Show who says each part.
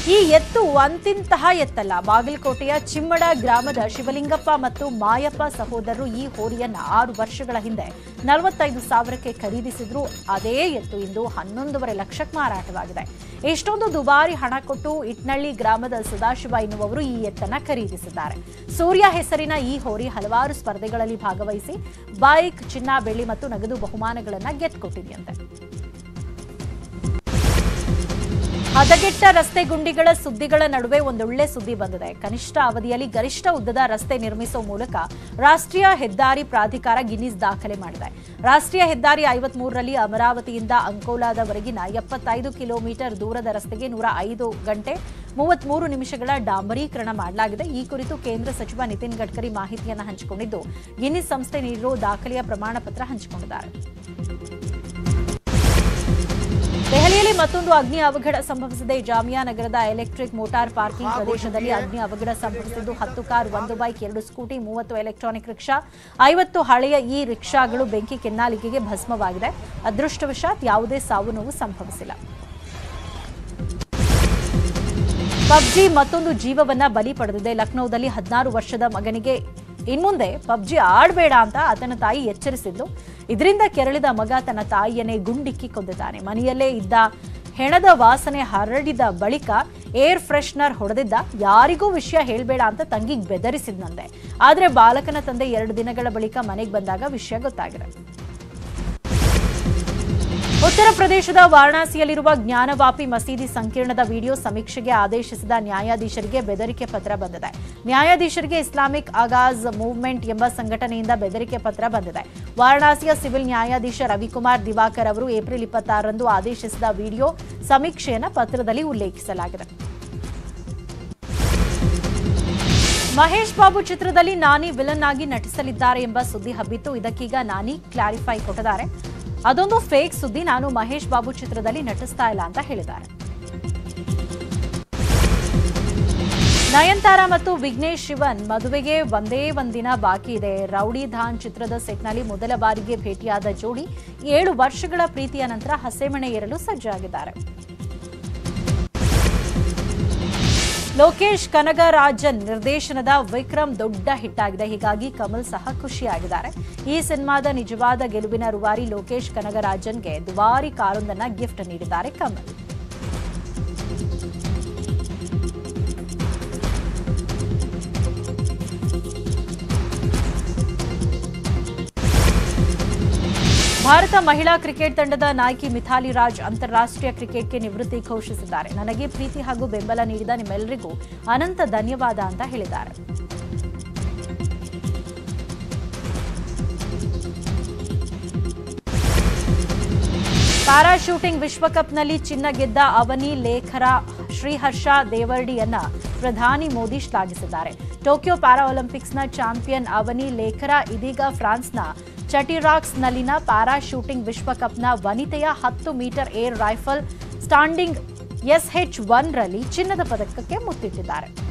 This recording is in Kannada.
Speaker 1: ಈ ಎತ್ತು ಅಂತಿಂತಹ ಎತ್ತಲ್ಲ ಬಾಗಲಕೋಟೆಯ ಚಿಮ್ಮಡ ಗ್ರಾಮದ ಶಿವಲಿಂಗಪ್ಪ ಮತ್ತು ಮಾಯಪ್ಪ ಸಹೋದರರು ಈ ಹೋರಿಯನ್ನ ಆರು ವರ್ಷಗಳ ಹಿಂದೆ ನಲವತ್ತೈದು ಸಾವಿರಕ್ಕೆ ಖರೀದಿಸಿದ್ರು ಅದೇ ಎತ್ತು ಇಂದು ಹನ್ನೊಂದೂವರೆ ಲಕ್ಷಕ್ಕೆ ಮಾರಾಟವಾಗಿದೆ ಇಷ್ಟೊಂದು ದುಬಾರಿ ಹಣ ಕೊಟ್ಟು ಇಟ್ನಳ್ಳಿ ಗ್ರಾಮದ ಸದಾಶಿವ ಎನ್ನುವವರು ಈ ಎತ್ತನ್ನ ಖರೀದಿಸಿದ್ದಾರೆ ಸೂರ್ಯ ಹೆಸರಿನ ಈ ಹೋರಿ ಹಲವಾರು ಸ್ಪರ್ಧೆಗಳಲ್ಲಿ ಭಾಗವಹಿಸಿ ಬೈಕ್ ಚಿನ್ನ ಬೆಳ್ಳಿ ಮತ್ತು ನಗದು ಬಹುಮಾನಗಳನ್ನ ಗೆದ್ದುಕೊಟ್ಟಿದೆಯಂತೆ ಹದಗೆಟ್ಟ ರಸ್ತೆ ಗುಂಡಿಗಳ ಸುದ್ದಿಗಳ ನಡುವೆ ಒಂದೊಳ್ಳೆ ಸುದ್ದಿ ಬಂದಿದೆ ಕನಿಷ್ಠ ಅವಧಿಯಲ್ಲಿ ಗರಿಷ್ಠ ಉದ್ದದ ರಸ್ತೆ ನಿರ್ಮಿಸುವ ಮೂಲಕ ರಾಷ್ಟ್ರೀಯ ಹೆದ್ದಾರಿ ಪ್ರಾಧಿಕಾರ ಗಿನ್ನಿಸ್ ದಾಖಲೆ ಮಾಡಿದೆ ರಾಷ್ಟ್ರೀಯ ಹೆದ್ದಾರಿ ಐವತ್ಮೂರರಲ್ಲಿ ಅಮರಾವತಿಯಿಂದ ಅಂಕೋಲಾದವರೆಗಿನ ಎಪ್ಪತ್ತೈದು ಕಿಲೋಮೀಟರ್ ದೂರದ ರಸ್ತೆಗೆ ನೂರ ಐದು ಗಂಟೆ ಮೂವತ್ಮೂರು ನಿಮಿಷಗಳ ಡಾಂಬರೀಕರಣ ಮಾಡಲಾಗಿದೆ ಈ ಕುರಿತು ಕೇಂದ್ರ ಸಚಿವ ನಿತಿನ್ ಗಡ್ಕರಿ ಮಾಹಿತಿಯನ್ನು ಹಂಚಿಕೊಂಡಿದ್ದು ಗಿನ್ನಿಸ್ ಸಂಸ್ಥೆ ನೀಡಿರುವ ದಾಖಲೆಯ ಪ್ರಮಾಣ ಪತ್ರ ಹಂಚಿಕೊಂಡಿದ್ದಾರೆ ದೆಹಲಿಯಲ್ಲಿ ಮತ್ತೊಂದು ಅಗ್ನಿ ಅವಘಡ ಸಂಭವಿಸಿದೆ ಜಾಮಿಯಾ ನಗರದ ಎಲೆಕ್ಟ್ರಿಕ್ ಮೋಟಾರ್ ಪಾರ್ಕಿಂಗ್ ಪ್ರದೇಶದಲ್ಲಿ ಅಗ್ನಿ ಅವಘಡ ಸಂಭವಿಸಿದ್ದು ಹತ್ತು ಕಾರ್ ಒಂದು ಬೈಕ್ ಎರಡು ಸ್ಕೂಟಿ ಮೂವತ್ತು ಎಲೆಕ್ಟ್ರಾನಿಕ್ ರಿಕ್ಷಾ ಐವತ್ತು ಹಳೆಯ ಈ ರಿಕ್ಷಾಗಳು ಬೆಂಕಿ ಕೆನ್ನಾಲಿಗೆಗೆ ಭಸ್ಮವಾಗಿದೆ ಅದೃಷ್ಟವಶಾತ್ ಯಾವುದೇ ಸಾವು ನೋವು ಸಂಭವಿಸಿಲ್ಲ ಪಬ್ಜಿ ಮತ್ತೊಂದು ಜೀವವನ್ನ ಬಲಿ ಪಡೆದಿದೆ ಲಕ್ನೋದಲ್ಲಿ ಹದಿನಾರು ವರ್ಷದ ಮಗನಿಗೆ ಇನ್ಮುಂದೆ ಪಬ್ಜಿ ಆಡಬೇಡ ಅಂತ ಆತನ ತಾಯಿ ಎಚ್ಚರಿಸಿದ್ದು ಇದರಿಂದ ಕೆರಳಿದ ಮಗ ತನ್ನ ತಾಯಿಯನ್ನೇ ಗುಂಡಿಕ್ಕಿ ಕೊಂದಿದ್ದಾನೆ ಮನೆಯಲ್ಲೇ ಇದ್ದ ಹೆಣದ ವಾಸನೆ ಹರಡಿದ ಬಳಿಕ ಏರ್ ಫ್ರೆಶ್ನರ್ ಹೊಡೆದಿದ್ದ ಯಾರಿಗೂ ವಿಷಯ ಹೇಳಬೇಡ ಅಂತ ತಂಗಿಗೆ ಬೆದರಿಸಿದ್ನಂತೆ ಆದ್ರೆ ಬಾಲಕನ ತಂದೆ ಎರಡು ದಿನಗಳ ಬಳಿಕ ಮನೆಗೆ ಬಂದಾಗ ವಿಷಯ ಗೊತ್ತಾಗಿದೆ ಉತ್ತರ ಪ್ರದೇಶದ ವಾರಣಾಸಿಯಲ್ಲಿರುವ ಜ್ಞಾನವಾಪಿ ಮಸೀದಿ ಸಂಕೀರ್ಣದ ವಿಡಿಯೋ ಸಮೀಕ್ಷೆಗೆ ಆದೇಶಿಸಿದ ನ್ಯಾಯಾಧೀಶರಿಗೆ ಬೆದರಿಕೆ ಪತ್ರ ಬಂದಿದೆ ನ್ಯಾಯಾಧೀಶರಿಗೆ ಇಸ್ಲಾಮಿಕ್ ಆಗಾಜ್ ಮೂವ್ಮೆಂಟ್ ಎಂಬ ಸಂಘಟನೆಯಿಂದ ಬೆದರಿಕೆ ಪತ್ರ ಬಂದಿದೆ ವಾರಣಾಸಿಯ ಸಿವಿಲ್ ನ್ಯಾಯಾಧೀಶ ರವಿಕುಮಾರ್ ದಿವಾಕರ್ ಅವರು ಏಪ್ರಿಲ್ ಇಪ್ಪತ್ತಾರರಂದು ಆದೇಶಿಸಿದ ವಿಡಿಯೋ ಸಮೀಕ್ಷೆಯನ್ನು ಪತ್ರದಲ್ಲಿ ಉಲ್ಲೇಖಿಸಲಾಗಿದೆ ಮಹೇಶ್ ಬಾಬು ಚಿತ್ರದಲ್ಲಿ ನಾನಿ ವಿಲನ್ ಆಗಿ ನಟಿಸಲಿದ್ದಾರೆ ಎಂಬ ಸುದ್ದಿ ಹಬ್ಬಿತ್ತು ಇದಕ್ಕೀಗ ನಾನಿ ಕ್ಲಾರಿಫೈ ಕೊಟ್ಟಿದ್ದಾರೆ ಅದೊಂದು ಫೇಕ್ ಸುದ್ದಿ ನಾನು ಮಹೇಶ್ ಬಾಬು ಚಿತ್ರದಲ್ಲಿ ನಟಿಸ್ತಾ ಇಲ್ಲ ಅಂತ ಹೇಳಿದ್ದಾರೆ ನಯನ್ತಾರಾ ಮತ್ತು ವಿಘ್ನೇಶ್ ಶಿವನ್ ಮದುವೆಗೆ ಒಂದೇ ಒಂದಿನ ಬಾಕಿ ಇದೆ ರೌಡಿ ಧಾನ್ ಚಿತ್ರದ ಸೆಟ್ನಲ್ಲಿ ಮೊದಲ ಬಾರಿಗೆ ಭೇಟಿಯಾದ ಜೋಡಿ ಏಳು ವರ್ಷಗಳ ಪ್ರೀತಿಯ ನಂತರ ಹಸೆಮಣೆ ಏರಲು ಸಜ್ಜಾಗಿದ್ದಾರೆ ಲೋಕೇಶ್ ಕನಗರಾಜನ್ ನಿರ್ದೇಶನದ ವಿಕ್ರಮ್ ದೊಡ್ಡ ಹಿಟ್ ಆಗಿದೆ ಹೀಗಾಗಿ ಕಮಲ್ ಸಹ ಖುಷಿಯಾಗಿದ್ದಾರೆ ಈ ಸಿನಿಮಾದ ನಿಜವಾದ ಗೆಲುವಿನ ರೂವಾರಿ ಲೋಕೇಶ್ ಕನಗರಾಜನ್ಗೆ ದುಬಾರಿ ಕಾರೊಂದನ್ನ ಗಿಫ್ಟ್ ನೀಡಿದ್ದಾರೆ ಕಮಲ್ ಭಾರತ ಮಹಿಳಾ ಕ್ರಿಕೆಟ್ ತಂಡದ ನಾಯಕಿ ಮಿಥಾಲಿ ರಾಜ್ ಅಂತಾರಾಷ್ಟ್ರೀಯ ಕ್ರಿಕೆಟ್ಗೆ ನಿವೃತ್ತಿ ಘೋಷಿಸಿದ್ದಾರೆ ನನಗೆ ಪ್ರೀತಿ ಹಾಗೂ ಬೆಂಬಲ ನೀಡಿದ ನಿಮ್ಮೆಲ್ಲರಿಗೂ ಅನಂತ ಧನ್ಯವಾದ ಅಂತ ಹೇಳಿದ್ದಾರೆ ಪ್ಯಾರಾ ಶೂಟಿಂಗ್ ವಿಶ್ವಕಪ್ನಲ್ಲಿ ಚಿನ್ನ ಗೆದ್ದ ಅವನಿ ಲೇಖರ ಶ್ರೀಹರ್ಷ ದೇವರ್ಡಿಯನ್ನ ಪ್ರಧಾನಿ ಮೋದಿ ಶ್ಲಾಘಿಸಿದ್ದಾರೆ ಟೋಕಿಯೋ ಪ್ಯಾರಾ ಒಲಿಂಪಿಕ್ಸ್ನ ಚಾಂಪಿಯನ್ ಅವನಿ ಲೇಖರ ಇದೀಗ ಫ್ರಾನ್ಸ್ನ ಚಟಿರಾಕ್ಸ್ನಲ್ಲಿನ ಪ್ಯಾರಾ ಶೂಟಿಂಗ್ ವಿಶ್ವಕಪ್ನ ವನಿತೆಯ ಹತ್ತು metre air rifle standing SH one ರಲ್ಲಿ ಚಿನ್ನದ ಪದಕಕ್ಕೆ ಮುತ್ತಿಟ್ಟಿದ್ದಾರೆ